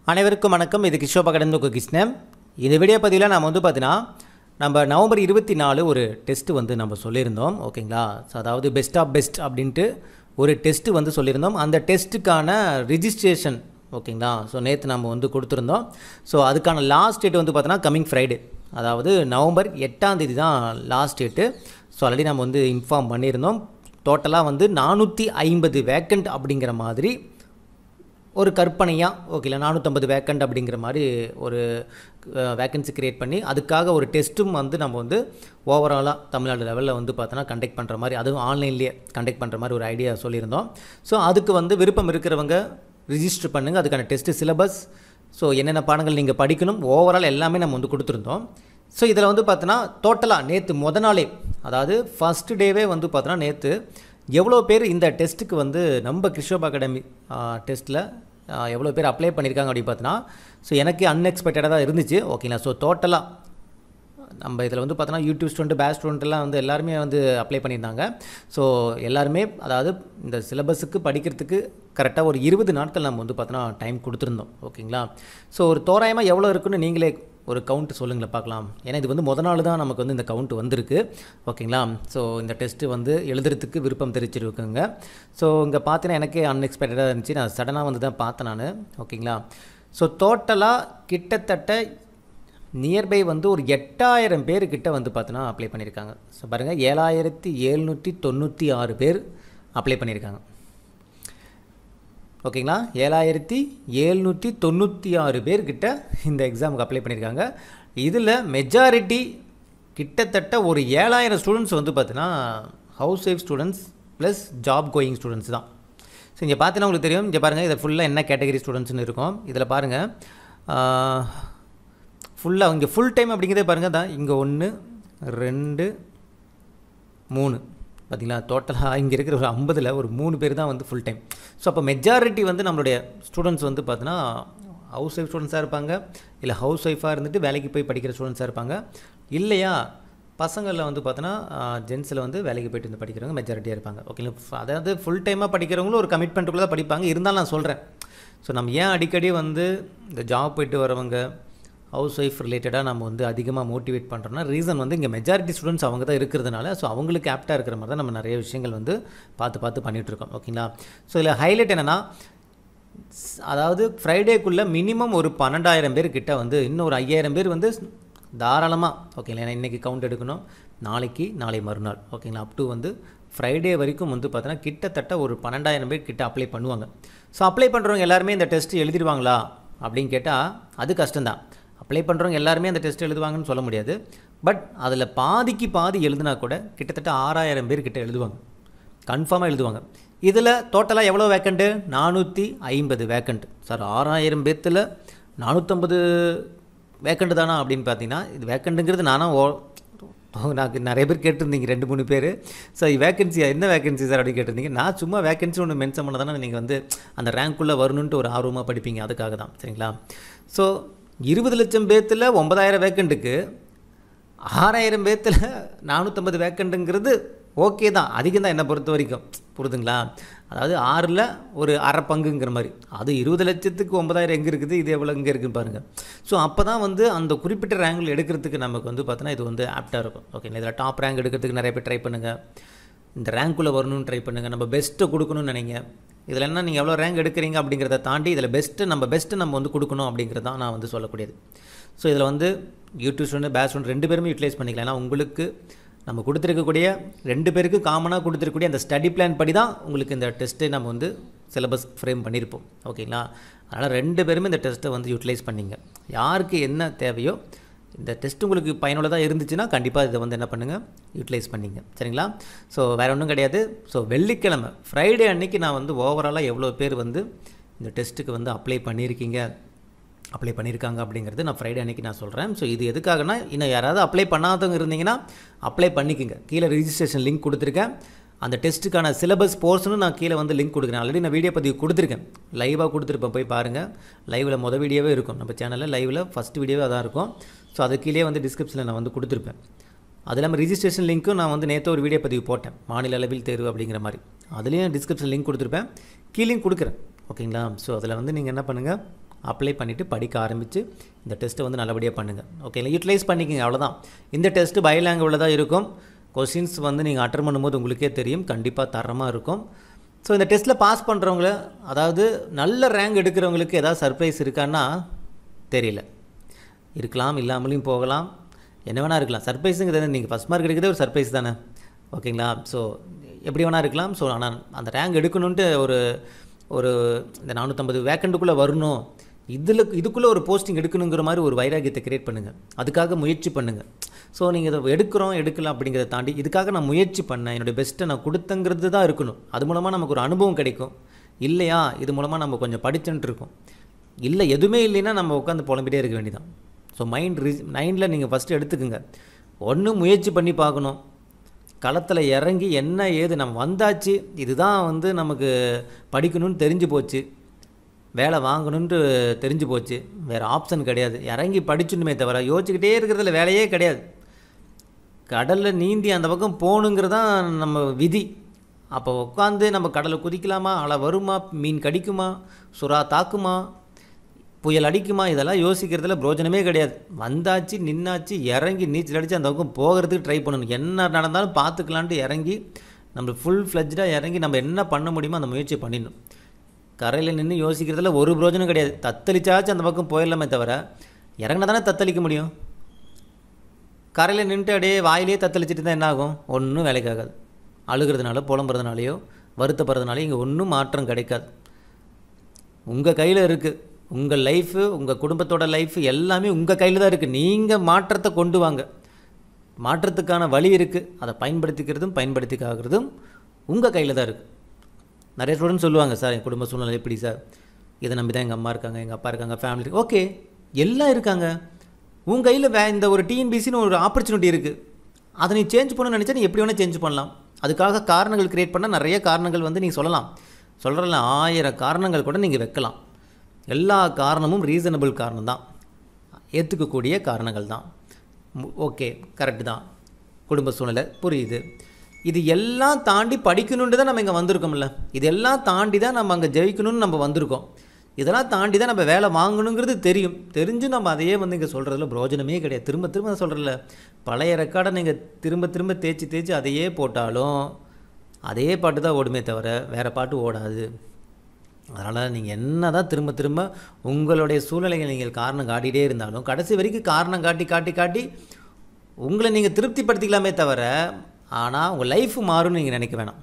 அனைவருக்கும் வணக்கம் இது கிஷோபா கடந்து கிருஷ்ணன் இந்த வீடியோ பதிவில் நம்ம வந்து பார்த்தீங்கன்னா நம்ம நவம்பர் இருபத்தி நாலு ஒரு டெஸ்ட்டு வந்து நம்ம சொல்லியிருந்தோம் ஓகேங்களா ஸோ அதாவது பெஸ்ட் ஆஃப் பெஸ்ட் அப்படின்ட்டு ஒரு டெஸ்ட்டு வந்து சொல்லியிருந்தோம் அந்த டெஸ்ட்டுக்கான ரிஜிஸ்ட்ரேஷன் ஓகேங்களா ஸோ நேற்று நம்ம வந்து கொடுத்துருந்தோம் ஸோ அதுக்கான லாஸ்ட் டேட் வந்து பார்த்தோன்னா கம்மிங் ஃப்ரைடே அதாவது நவம்பர் எட்டாம் தேதி தான் லாஸ்ட் டேட்டு ஸோ ஆல்ரெடி நம்ம வந்து இன்ஃபார்ம் பண்ணியிருந்தோம் டோட்டலாக வந்து நானூற்றி ஐம்பது வேக்கண்ட் அப்படிங்கிற மாதிரி ஒரு கற்பனையாக ஓகேல நானூற்றம்பது வேக்கண்ட் அப்படிங்கிற மாதிரி ஒரு வேக்கன்சி க்ரியேட் பண்ணி அதுக்காக ஒரு டெஸ்ட்டும் வந்து நம்ம வந்து ஓவராலாக தமிழ்நாடு லெவலில் வந்து பார்த்தோன்னா கண்டக்ட் பண்ணுற மாதிரி அதுவும் ஆன்லைன்லேயே கண்டக்ட் பண்ணுற மாதிரி ஒரு ஐடியா சொல்லியிருந்தோம் ஸோ அதுக்கு வந்து விருப்பம் இருக்கிறவங்க ரிஜிஸ்டர் பண்ணுங்கள் அதுக்கான டெஸ்ட்டு சிலபஸ் ஸோ என்னென்ன பாடங்கள் நீங்கள் படிக்கணும் ஓவரால் எல்லாமே நம்ம வந்து கொடுத்துருந்தோம் ஸோ இதில் வந்து பார்த்தோன்னா டோட்டலாக நேற்று முத நாளே அதாவது ஃபஸ்ட் டேவே வந்து பார்த்தோன்னா நேற்று எவ்வளோ பேர் இந்த டெஸ்ட்டுக்கு வந்து நம்ம கிருஷோப் அகாடமி டெஸ்ட்டில் எவ்வளோ பேர் அப்ளை பண்ணியிருக்காங்க அப்படின்னு பார்த்தோன்னா ஸோ எனக்கு அன்எக்ஸ்பெக்டடாக தான் இருந்துச்சு ஓகேங்களா ஸோ டோட்டலாக நம்ம இதில் வந்து பார்த்தோன்னா யூடியூப் ஸ்டூடெண்ட் பேஸ் ஸ்டூடெண்ட்லாம் வந்து எல்லாருமே வந்து அப்ளை பண்ணியிருந்தாங்க ஸோ எல்லாருமே அதாவது இந்த சிலபஸுக்கு படிக்கிறதுக்கு கரெக்டாக ஒரு இருபது நாட்கள் நம்ம வந்து பார்த்தோன்னா டைம் கொடுத்துருந்தோம் ஓகேங்களா ஸோ ஒரு தோராயமாக எவ்வளோ இருக்குன்னு நீங்களே ஒரு கவுண்ட் சொல்லுங்களேன் பார்க்கலாம் ஏன்னா இது வந்து முத நாள் தான் நமக்கு வந்து இந்த கவுண்ட் வந்திருக்கு ஓகேங்களா ஸோ இந்த டெஸ்ட்டு வந்து எழுதுறதுக்கு விருப்பம் தெரிவிச்சிருக்குங்க ஸோ இங்கே பார்த்தீங்கன்னா எனக்கே அன்எக்ஸ்பெக்டடாக இருந்துச்சு நான் சடனாக வந்து தான் பார்த்தேன் நான் ஓகேங்களா ஸோ டோட்டலாக கிட்டத்தட்ட நியர்பை வந்து ஒரு எட்டாயிரம் பேர்கிட்ட வந்து பார்த்தோன்னா அப்ளை பண்ணியிருக்காங்க ஸோ பாருங்கள் ஏழாயிரத்தி எழுநூற்றி தொண்ணூற்றி ஆறு பேர் அப்ளை பண்ணியிருக்காங்க ஓகேங்களா ஏழாயிரத்தி எழுநூற்றி தொண்ணூற்றி ஆறு பேர்கிட்ட இந்த எக்ஸாமுக்கு அப்ளை பண்ணியிருக்காங்க இதில் மெஜாரிட்டி கிட்டத்தட்ட ஒரு ஏழாயிரம் ஸ்டூடெண்ட்ஸ் வந்து பார்த்தீங்கன்னா housewife students plus job going students தான் ஸோ இங்கே பார்த்தீங்கன்னா உங்களுக்கு தெரியும் இங்கே பாருங்கள் இதில் ஃபுல்லாக என்ன கேட்டகரி ஸ்டூடெண்ட்ஸ்னு இருக்கும் இதில் பாருங்கள் ஃபுல்லாக இங்கே ஃபுல் டைம் அப்படிங்கிறதே பாருங்கள் தான் இங்கே ஒன்று ரெண்டு மூணு பார்த்தீங்களா டோட்டலாக இங்கே இருக்கிற ஒரு ஐம்பதில் ஒரு மூணு பேர் தான் வந்து ஃபுல் டைம் ஸோ அப்போ மெஜாரிட்டி வந்து நம்மளுடைய ஸ்டூடெண்ட்ஸ் வந்து பார்த்தீங்கன்னா ஹவுஸ் ஒய்ஃப் ஸ்டூடெண்ட்ஸாக இருப்பாங்க இல்லை ஹவுஸ் ஒய்ஃபாக இருந்துட்டு வேலைக்கு போய் படிக்கிற ஸ்டூடெண்ட்ஸாக இருப்பாங்க இல்லையா பசங்களில் வந்து பார்த்தோன்னா ஜென்ஸில் வந்து வேலைக்கு போயிட்டு வந்து படிக்கிறவங்க மெஜாரிட்டியாக இருப்பாங்க ஓகேங்களா அதாவது ஃபுல் டைமாக படிக்கிறவங்களும் ஒரு கமிட்மெண்ட்டுக்குள்ளே தான் படிப்பாங்க இருந்தாலும் நான் சொல்கிறேன் ஸோ நம்ம ஏன் அடிக்கடி வந்து இந்த ஜாப் போயிட்டு வரவங்க ஹவுஸ் ஒய்ஃப் ரிலேட்டடாக நம்ம வந்து அதிகமாக மோட்டிவேட் பண்ணுறோம்னா ரீசன் வந்து இங்கே மெஜாரிட்டி ஸ்டூடெண்ட்ஸ் அவங்க தான் இருக்கிறதுனால ஸோ அவங்களுக்கு ஆப்டாக இருக்கிற மாதிரி தான் நம்ம நிறைய விஷயங்கள் வந்து பார்த்து பார்த்து பண்ணிகிட்ருக்கோம் ஓகேங்களா ஸோ இதில் ஹைலைட் என்னென்னா அதாவது ஃப்ரைடேக்குள்ளே மினிமம் ஒரு பன்னெண்டாயிரம் பேர் கிட்ட வந்து இன்னும் ஒரு ஐயாயிரம் பேர் வந்து தாராளமாக ஓகேங்களா ஏன்னா இன்றைக்கி கவுண்ட் எடுக்கணும் நாளைக்கு நாளை மறுநாள் ஓகேங்களா அப் டு வந்து ஃப்ரைடே வரைக்கும் வந்து பார்த்தோன்னா கிட்டத்தட்ட ஒரு பன்னெண்டாயிரம் பேர் கிட்ட அப்ளை பண்ணுவாங்க ஸோ அப்ளை பண்ணுறவங்க எல்லாருமே இந்த டெஸ்ட் எழுதிடுவாங்களா அப்படின்னு கேட்டால் அது கஷ்டம்தான் அப்ளை பண்ணுறவங்க எல்லாருமே அந்த டெஸ்ட் எழுதுவாங்கன்னு சொல்ல முடியாது பட் அதில் பாதிக்கு பாதி எழுதுனா கூட கிட்டத்தட்ட ஆறாயிரம் பேர் கிட்ட எழுதுவாங்க கன்ஃபார்மாக எழுதுவாங்க இதில் டோட்டலாக எவ்வளோ வேக்கண்ட்டு நானூற்றி ஐம்பது வேக்கண்ட் சார் ஆறாயிரம் பேர்த்தில் நானூற்றம்பது வேக்கண்ட் தானா அப்படின்னு பார்த்தீங்கன்னா இது வேக்கண்ட்டுங்கிறது நானும் ஓ நான் நிறைய பேர் கேட்டிருந்தீங்க ரெண்டு மூணு பேர் ஸோ வேக்கன்சி என்ன வேக்கன்சி சார் அப்படின்னு கேட்டிருந்தீங்க நான் சும்மா வேக்கன்சி ஒன்று மென்ஷன் பண்ண தானே நீங்கள் வந்து அந்த ரேங்க்குள்ளே வரணுன்ட்டு ஒரு ஆர்வமாக படிப்பீங்க அதுக்காக தான் சரிங்களா ஸோ இருபது லட்சம் பேர்த்தில் ஒன்பதாயிரம் வேக்கண்ட்டுக்கு ஆறாயிரம் பேர்த்தில் நானூற்றம்பது வேக்கண்ட்டுங்கிறது ஓகே தான் அதிகம் தான் என்னை பொறுத்த வரைக்கும் புரிதுங்களா அதாவது ஆறில் ஒரு அரை பங்குங்கிற மாதிரி அது இருபது லட்சத்துக்கு ஒன்பதாயிரம் எங்கே இருக்குது இது எவ்வளோ இங்கே இருக்குன்னு பாருங்கள் ஸோ அப்போ தான் வந்து அந்த குறிப்பிட்ட ரேங்கில் எடுக்கிறதுக்கு நமக்கு வந்து பார்த்தோன்னா இது வந்து ஆப்டாக இருக்கும் ஓகேங்களா இதில் டாப் ரேங்க் எடுக்கிறதுக்கு நிறைய பேர் ட்ரை பண்ணுங்கள் இந்த ரேங்க்குள்ளே வரணும்னு ட்ரை பண்ணுங்கள் நம்ம பெஸ்ட்டை கொடுக்கணும்னு நினைங்க இதில் என்ன நீங்கள் எவ்வளோ ரேங்க் எடுக்கிறீங்க அப்படிங்கிறத தாண்டி இதில் பெஸ்ட்டு நம்ம பெஸ்ட்டு நம்ம வந்து கொடுக்கணும் அப்படிங்கிறது தான் நான் வந்து சொல்லக்கூடியது ஸோ இதில் வந்து யூடியூப் ஸ்டூடெண்ட் பேஸ் ஸ்டூடெண்ட் ரெண்டு பேருமே யூட்டிலைஸ் பண்ணிக்கலாம் ஏன்னா உங்களுக்கு நம்ம கொடுத்துருக்கக்கூடிய ரெண்டு பேருக்கு காமனாக கொடுத்துருக்கக்கூடிய அந்த ஸ்டடி பிளான் படி தான் உங்களுக்கு இந்த டெஸ்ட்டை நம்ம வந்து சிலபஸ் ஃப்ரேம் பண்ணியிருப்போம் ஓகேங்களா அதனால் ரெண்டு பேருமே இந்த டெஸ்ட்டை வந்து யூட்டிலைஸ் பண்ணிங்க யாருக்கு என்ன தேவையோ இந்த டெஸ்ட் உங்களுக்கு பயனுள்ளதாக இருந்துச்சுன்னா கண்டிப்பாக இதை வந்து என்ன பண்ணுங்கள் யூட்டிலைஸ் பண்ணிங்க சரிங்களா ஸோ வேறு ஒன்றும் கிடையாது ஸோ வெள்ளிக்கிழமை ஃப்ரைடே அன்னைக்கு நான் வந்து ஓவராலாக எவ்வளோ பேர் வந்து இந்த டெஸ்ட்டுக்கு வந்து அப்ளை பண்ணியிருக்கீங்க அப்ளை பண்ணியிருக்காங்க அப்படிங்கிறது நான் ஃப்ரைடே அன்றைக்கி நான் சொல்கிறேன் ஸோ இது எதுக்காகனா இன்னும் யாராவது அப்ளை பண்ணாதவங்க இருந்தீங்கன்னா அப்ளை பண்ணிக்கோங்க கீழே ரிஜிஸ்ட்ரேஷன் லிங்க் கொடுத்துருக்கேன் அந்த டெஸ்ட்டுக்கான சிலபஸ் போர்ஷனும் நான் கீழே வந்து லிங்க் கொடுக்குறேன் ஆல்ரெடி நான் வீடியோ பதிவு கொடுத்துருக்கேன் லைவாக கொடுத்துருப்பேன் போய் பாருங்கள் லைவில் மொதல் வீடியோவே இருக்கும் நம்ம சேனலில் லைவில் ஃபஸ்ட் வீடியோவே அதான் இருக்கும் ஸோ அது கீழே வந்து டிஸ்கிரிப்ஷனில் நான் வந்து கொடுத்துருப்பேன் அது இல்லாமல் ரிஜிஸ்ட்ரேஷன் லிங்க்கும் நான் வந்து நேற்று ஒரு வீடியோ பதிவு போட்டேன் மாநில அளவில் தேர்வு அப்படிங்கிற மாதிரி அதுலேயும் டிஸ்கிரிப்ஷன் லிங்க் கொடுத்துருப்பேன் கீழேயும் கொடுக்குறேன் ஓகேங்களா ஸோ அதில் வந்து நீங்கள் என்ன பண்ணுங்கள் அப்ளை பண்ணிவிட்டு படிக்க ஆரம்பித்து இந்த டெஸ்ட்டை வந்து நல்லபடியாக பண்ணுங்கள் ஓகேங்களா யூட்டிலைஸ் பண்ணிக்கங்க அவ்வளோதான் இந்த டெஸ்ட்டு பைலாங்குள்ள தான் இருக்கும் கொஷின்ஸ் வந்து நீங்கள் அட்டன் பண்ணும்போது உங்களுக்கே தெரியும் கண்டிப்பாக தரமாக இருக்கும் ஸோ இந்த டெஸ்ட்டில் பாஸ் பண்ணுறவங்கள அதாவது நல்ல ரேங்க் எடுக்கிறவங்களுக்கு ஏதாவது சர்ப்ரைஸ் இருக்கான்னா தெரியல இருக்கலாம் இல்லாமலையும் போகலாம் என்ன வேணால் இருக்கலாம் சர்ப்ரைஸுங்கிறது நீங்கள் ஃபஸ்ட் மார்க் எடுக்கிறதே ஒரு சர்ப்ரைஸ் தானே ஓகேங்களா ஸோ எப்படி வேணால் இருக்கலாம் ஸோ ஆனால் அந்த ரேங்க் எடுக்கணுன்ட்டு ஒரு ஒரு இந்த நானூற்றம்பது வேக்கண்ட்டுக்குள்ளே வரணும் இதில் இதுக்குள்ளே ஒரு போஸ்டிங் எடுக்கணுங்கிற மாதிரி ஒரு வைராகியத்தை கிரியேட் பண்ணுங்கள் அதுக்காக முயற்சி பண்ணுங்கள் ஸோ நீங்கள் இதை எடுக்கிறோம் எடுக்கலாம் அப்படிங்கிறத தாண்டி இதுக்காக நான் முயற்சி பண்ணேன் என்னுடைய பெஸ்ட்டை நான் கொடுத்தங்கிறது தான் இருக்கணும் அது மூலமாக நமக்கு ஒரு அனுபவம் கிடைக்கும் இல்லையா இது மூலமாக நம்ம கொஞ்சம் படிச்சுட்டு இருக்கோம் இல்லை எதுவுமே இல்லைன்னா நம்ம உட்காந்து புலம்பிட்டே இருக்க வேண்டியதான் ஸோ மைண்ட் ரி மைண்டில் நீங்கள் ஃபஸ்ட்டு எடுத்துக்கோங்க ஒன்று முயற்சி பண்ணி பார்க்கணும் களத்தில் இறங்கி என்ன ஏது நம்ம வந்தாச்சு இதுதான் வந்து நமக்கு படிக்கணும்னு தெரிஞ்சு போச்சு வேலை வாங்கணுன்ட்டு தெரிஞ்சு போச்சு வேறு ஆப்ஷன் கிடையாது இறங்கி படிச்சுட்டுமே தவிர யோசிச்சுக்கிட்டே இருக்கிறதுல வேலையே கிடையாது கடலில் நீந்தி அந்த பக்கம் போகணுங்கிறது தான் நம்ம விதி அப்போ உட்காந்து நம்ம கடலை குதிக்கலாமா அலை வருமா மீன் கடிக்குமா சுறா தாக்குமா புயல் அடிக்குமா இதெல்லாம் யோசிக்கிறதுல பிரோஜனமே கிடையாது வந்தாச்சு நின்னாச்சு இறங்கி நீச்சல் அடித்து அந்த பக்கம் போகிறதுக்கு ட்ரை பண்ணணும் என்ன நடந்தாலும் பார்த்துக்கலான்ட்டு இறங்கி நம்ம ஃபுல் ஃப்ளெஜ்டாக இறங்கி நம்ம என்ன பண்ண முடியுமோ அந்த முயற்சியை பண்ணிடணும் கரையில் நின்று யோசிக்கிறதுல ஒரு பிரோஜனம் கிடையாது தத்தளிச்சாச்சும் அந்த பக்கம் போயிடலாமே தவிர இறங்கினா தானே தத்தளிக்க முடியும் கரையில் நின்றுட்டு அப்படியே வாயிலே தத்தளிச்சிட்டு தான் என்ன ஆகும் ஒன்றும் வேலைக்காகாது அழுகிறதுனால புலம்புறதுனாலையோ வருத்தப்படுறதுனாலையோ இங்கே ஒன்றும் மாற்றம் கிடைக்காது உங்கள் கையில் இருக்குது உங்கள் லைஃபு உங்கள் குடும்பத்தோட லைஃப் எல்லாமே உங்கள் கையில் தான் இருக்குது நீங்கள் மாற்றத்தை கொண்டு வாங்க மாற்றத்துக்கான வழி இருக்குது அதை பயன்படுத்திக்கிறதும் பயன்படுத்திக்காகிறதும் உங்கள் கையில் தான் இருக்குது நிறைய ஸ்டூடெண்ட் சொல்லுவாங்க சார் என் குடும்ப சூழ்நிலை எப்படி சார் இதை நம்பி தான் எங்கள் அம்மா இருக்காங்க எங்கள் அப்பா இருக்காங்க ஃபேமிலி ஓகே எல்லாம் இருக்காங்க உன் கையில் வே இந்த ஒரு டிஎன்பிசின்னு ஒரு ஆப்பர்ச்சுனிட்டி இருக்குது அதை நீ சேஞ்ச் பண்ணணும்னு நினச்சா நீ எப்படி வேணால் சேஞ்ச் பண்ணலாம் அதுக்காக காரணங்கள் கிரியேட் பண்ண நிறைய காரணங்கள் வந்து நீங்கள் சொல்லலாம் சொல்கிறல ஆயிரம் காரணங்கள் கூட நீங்கள் வைக்கலாம் எல்லா காரணமும் ரீசனபிள் காரணம் தான் ஏற்றுக்கக்கூடிய காரணங்கள் தான் ஓகே கரெக்டு தான் குடும்ப சூழ்நிலை புரியுது இது எல்லாம் தாண்டி படிக்கணுன்ட்டு தான் நம்ம இங்கே வந்திருக்கோம்ல இதெல்லாம் தாண்டி தான் நம்ம அங்கே ஜெயிக்கணும்னு நம்ம வந்திருக்கோம் இதெல்லாம் தாண்டி தான் நம்ம வேலை வாங்கணுங்கிறது தெரியும் தெரிஞ்சும் நம்ம அதையே வந்து இங்கே சொல்கிறதுல பிரோஜனமே கிடையாது திரும்ப திரும்ப சொல்கிறல பழைய ரெக்கார்டை நீங்கள் திரும்ப திரும்ப தேய்ச்சி தேய்ச்சி அதையே போட்டாலும் அதே பாட்டு தான் ஓடுமே தவிர வேறு பாட்டு ஓடாது அதனால் நீங்கள் என்ன தான் திரும்ப திரும்ப உங்களுடைய சூழ்நிலைகள் நீங்கள் காரணம் காட்டிகிட்டே இருந்தாலும் கடைசி வரைக்கும் காரணம் காட்டி காட்டி காட்டி உங்களை நீங்கள் திருப்திப்படுத்திக்கலாமே தவிர ஆனால் உங்கள் லைஃப் மாறும்னு நீங்கள் நினைக்க வேணாம்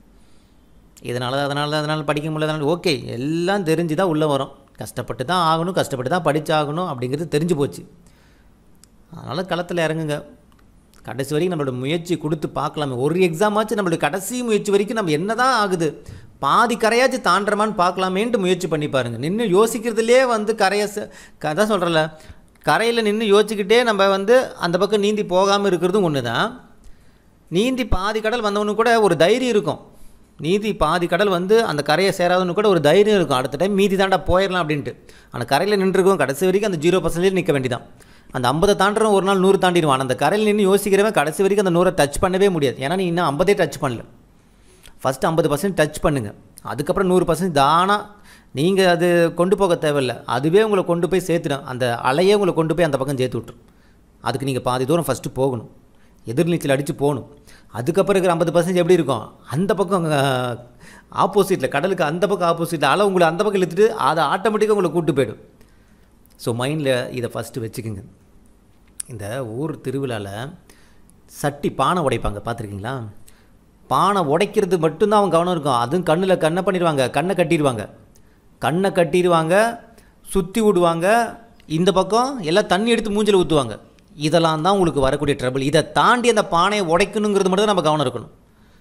இதனால் அதனால் அதனால் படிக்க முடியல அதனால் ஓகே எல்லாம் தெரிஞ்சு தான் உள்ளே வரும் கஷ்டப்பட்டு தான் ஆகணும் கஷ்டப்பட்டு தான் படித்தாகணும் அப்படிங்கிறது தெரிஞ்சு போச்சு அதனால் களத்தில் இறங்குங்க கடைசி வரைக்கும் நம்மளோட முயற்சி கொடுத்து பார்க்கலாமே ஒரு எக்ஸாமாச்சும் நம்மளுடைய கடைசி முயற்சி வரைக்கும் நம்ம என்ன தான் ஆகுது பாதி கரையாச்சும் தாண்டறமான்னு பார்க்கலாமேன்ட்டு முயற்சி பண்ணி பாருங்கள் நின்று யோசிக்கிறதுலே வந்து கரையை அதான் சொல்கிறல கரையில் நின்று யோசிச்சுக்கிட்டே நம்ம வந்து அந்த பக்கம் நீந்தி போகாமல் இருக்கிறதும் ஒன்று தான் நீந்தி பாதி கடல் வந்தவனு கூட ஒரு தைரியம் இருக்கும் நீதி பாதி கடல் வந்து அந்த கரையை சேராதவனு கூட ஒரு தைரியம் இருக்கும் அடுத்த டைம் மீதி தாண்டா போயிடலாம் அப்படின்ட்டு ஆனால் கரையில் நின்றுருக்கோம் கடைசி வரைக்கும் அந்த ஜீரோ பர்சன்டேஜ் நிற்க வேண்டியதான் அந்த ஐம்பதை தாண்டுறவன் ஒரு நாள் நூறு தாண்டிடுவான் அந்த கரையில் நின்று யோசிக்கிறவன் கடைசி வரைக்கும் அந்த நூறை டச் பண்ணவே முடியாது ஏன்னா நீ இன்னும் ஐம்பதே டச் பண்ணல ஃபஸ்ட்டு ஐம்பது பர்சன்ட் டச் பண்ணுங்கள் அதுக்கப்புறம் நூறு பர்சன்ட் தானாக நீங்கள் அது கொண்டு போக தேவையில்லை அதுவே உங்களை கொண்டு போய் சேர்த்துடும் அந்த அலையே உங்களை கொண்டு போய் அந்த பக்கம் சேர்த்து விட்டுரும் அதுக்கு நீங்கள் பாதி தூரம் ஃபஸ்ட்டு போகணும் எதிர்நீச்சல் அடித்து போகணும் அதுக்கப்புறம் இருக்கிற ஐம்பது பர்சன்ட் எப்படி இருக்கும் அந்த பக்கம் ஆப்போசிட்டில் கடலுக்கு அந்த பக்கம் ஆப்போசிட்டில் அலை உங்களை அந்த பக்கம் இழுத்துட்டு அதை ஆட்டோமேட்டிக்காக உங்களை கூட்டு போயிடும் ஸோ மைண்டில் இதை ஃபஸ்ட்டு வச்சுக்கோங்க இந்த ஊர் திருவிழாவில் சட்டி பானை உடைப்பாங்க பார்த்துருக்கீங்களா பானை உடைக்கிறது மட்டும்தான் அவன் கவனம் இருக்கும் அதுவும் கண்ணில் கண்ணை பண்ணிடுவாங்க கண்ணை கட்டிடுவாங்க கண்ணை கட்டிடுவாங்க சுற்றி விடுவாங்க இந்த பக்கம் எல்லாம் தண்ணி எடுத்து மூஞ்சில் ஊற்றுவாங்க இதெல்லாம் தான் உங்களுக்கு வரக்கூடிய ட்ரபிள் இதை தாண்டி அந்த பானையை உடைக்கணுங்கிறது மட்டும் தான் நம்ம கவனம் இருக்கணும்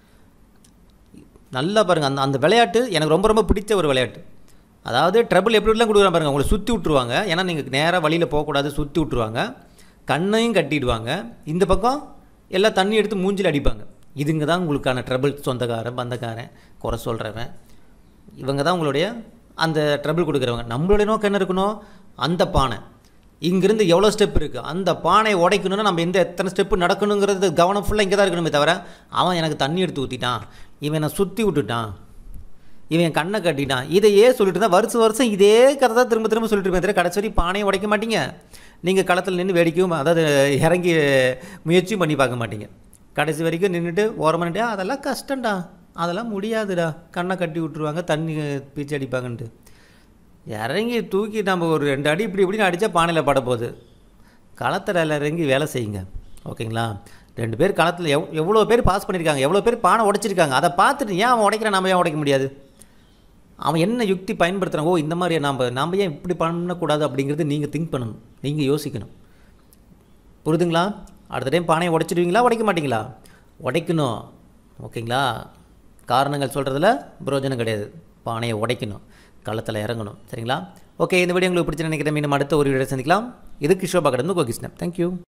நல்லா பாருங்கள் அந்த அந்த விளையாட்டு எனக்கு ரொம்ப ரொம்ப பிடிச்ச ஒரு விளையாட்டு அதாவது ட்ரபிள் எப்படி எப்படிலாம் கொடுக்குறாங்க பாருங்கள் உங்களை சுற்றி விட்ருவாங்க ஏன்னா நீங்கள் நேராக வழியில் போகக்கூடாது சுற்றி விட்ருவாங்க கண்ணையும் கட்டிடுவாங்க இந்த பக்கம் எல்லாம் தண்ணி எடுத்து மூஞ்சில் அடிப்பாங்க இதுங்க தான் உங்களுக்கான ட்ரபிள் சொந்தக்காரன் பந்தக்காரன் குறை சொல்கிறவன் இவங்க தான் உங்களுடைய அந்த ட்ரபிள் கொடுக்குறவங்க நம்மளுடைய நோக்கம் என்ன இருக்கணும் அந்த பானை இங்கேருந்து எவ்வளோ ஸ்டெப் இருக்குது அந்த பானையை உடைக்கணும்னா நம்ம எந்த எத்தனை ஸ்டெப்பு நடக்கணுங்கிறது கவனம் ஃபுல்லாக இங்கே தான் இருக்கணுமே தவிர அவன் எனக்கு தண்ணி எடுத்து ஊற்றிட்டான் இவன் என்னை சுற்றி விட்டுட்டான் இவன் கண்ணை கட்டிட்டான் இதையே சொல்லிட்டு இருந்தால் வருஷம் வருஷம் இதே கதை தான் திரும்ப திரும்ப சொல்லிட்டு இருப்பேன் தவிர கடைசி வரைக்கும் பானையை உடைக்க மாட்டீங்க நீங்கள் களத்தில் நின்று வேடிக்கையும் அதாவது இறங்கி முயற்சியும் பண்ணி பார்க்க மாட்டீங்க கடைசி வரைக்கும் நின்றுட்டு ஓரமாக நின்று அதெல்லாம் கஷ்டம்டா அதெல்லாம் முடியாதுடா கண்ணை கட்டி விட்ருவாங்க தண்ணி பீச்சு அடிப்பாங்கன்ட்டு இறங்கி தூக்கி நம்ம ஒரு ரெண்டு அடி இப்படி இப்படின்னு அடித்தா பானையில் பட போகுது களத்தில் இறங்கி வேலை செய்யுங்க ஓகேங்களா ரெண்டு பேர் களத்தில் எவ் எவ்வளோ பேர் பாஸ் பண்ணியிருக்காங்க எவ்வளோ பேர் பானை உடைச்சிருக்காங்க அதை பார்த்துட்டு ஏன் அவன் உடைக்கிறான் நம்ம ஏன் உடைக்க முடியாது அவன் என்ன யுக்தி பயன்படுத்துகிறான் ஓ இந்த மாதிரி நாம் நாம் ஏன் இப்படி பண்ணக்கூடாது அப்படிங்கிறது நீங்கள் திங்க் பண்ணணும் நீங்கள் யோசிக்கணும் புரியுதுங்களா அடுத்த டைம் பானையை உடைச்சிடுவீங்களா உடைக்க மாட்டீங்களா உடைக்கணும் ஓகேங்களா காரணங்கள் சொல்கிறதுல பிரயோஜனம் கிடையாது பானையை உடைக்கணும் களத்தில் இறங்கணும் சரிங்களா ஓகே இந்த வீடியோ உங்களுக்கு பிடிச்சி நினைக்கிறேன் மீண்டும் அடுத்த ஒரு வீடியோ சந்திக்கலாம் இது கிஷோபா கடந்து கோகிருஷ்ணன் தேங்க்யூ